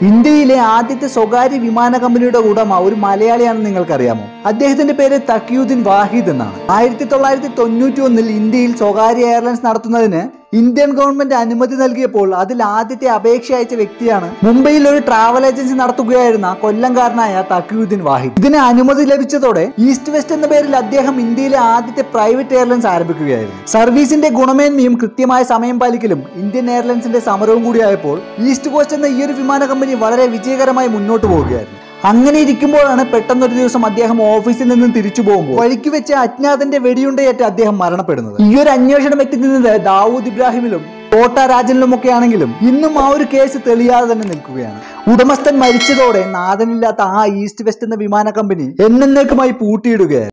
ഇന്ത്യയിലെ ആദ്യത്തെ സ്വകാര്യ വിമാന കമ്പനിയുടെ ഉടമ ഒരു മലയാളിയാണെന്ന് നിങ്ങൾക്കറിയാമോ അദ്ദേഹത്തിന്റെ പേര് തക്കിയുദ്ദീൻ വാഹിദ് എന്നാണ് ആയിരത്തി തൊള്ളായിരത്തി തൊണ്ണൂറ്റി ഒന്നിൽ ഇന്ത്യയിൽ സ്വകാര്യ എയർലൈൻസ് നടത്തുന്നതിന് ഇന്ത്യൻ ഗവൺമെന്റ് അനുമതി നൽകിയപ്പോൾ അതിൽ ആദ്യത്തെ അപേക്ഷ അയച്ച വ്യക്തിയാണ് മുംബൈയിൽ ഒരു ട്രാവൽ ഏജൻസി നടത്തുകയായിരുന്ന കൊല്ലംകാരനായ തക്കിയുദ്ദീൻ വാഹിദ് ഇതിന് അനുമതി ലഭിച്ചതോടെ ഈസ്റ്റ് വെസ്റ്റ് എന്ന പേരിൽ അദ്ദേഹം ഇന്ത്യയിലെ ആദ്യത്തെ പ്രൈവറ്റ് എയർലൈൻസ് ആരംഭിക്കുകയായിരുന്നു സർവീസിന്റെ ഗുണമേന്മയും കൃത്യമായ സമയം പാലിക്കലും ഇന്ത്യൻ എയർലൈൻസിന്റെ സമരവും കൂടിയായപ്പോൾ ഈസ്റ്റ് കോസ്റ്റ് എന്ന ഈ ഒരു വിമാന കമ്പനി വളരെ വിജയകരമായി മുന്നോട്ട് പോവുകയായിരുന്നു അങ്ങനെ ഇരിക്കുമ്പോഴാണ് പെട്ടെന്നൊരു ദിവസം അദ്ദേഹം ഓഫീസിൽ നിന്നും തിരിച്ചു പോകുമ്പോൾ വഴിക്ക് വെച്ച് അജ്ഞാതന്റെ വെടിയുണ്ടയേറ്റ് അദ്ദേഹം മരണപ്പെടുന്നത് ഈ ഒരു അന്വേഷണം എത്തി നിന്നത് ദാവൂദ് ഇബ്രാഹിമിലും കോട്ട രാജനിലുമൊക്കെ ആണെങ്കിലും ഇന്നും ആ ഒരു കേസ് തെളിയാതെ തന്നെ നിൽക്കുകയാണ് ഉടമസ്ഥൻ മരിച്ചതോടെ നാഥനില്ലാത്ത ആ ഈസ്റ്റ് വെസ്റ്റ് എന്ന വിമാന കമ്പനി എന്നേക്കുമായി പൂട്ടിയിടുകയായിരുന്നു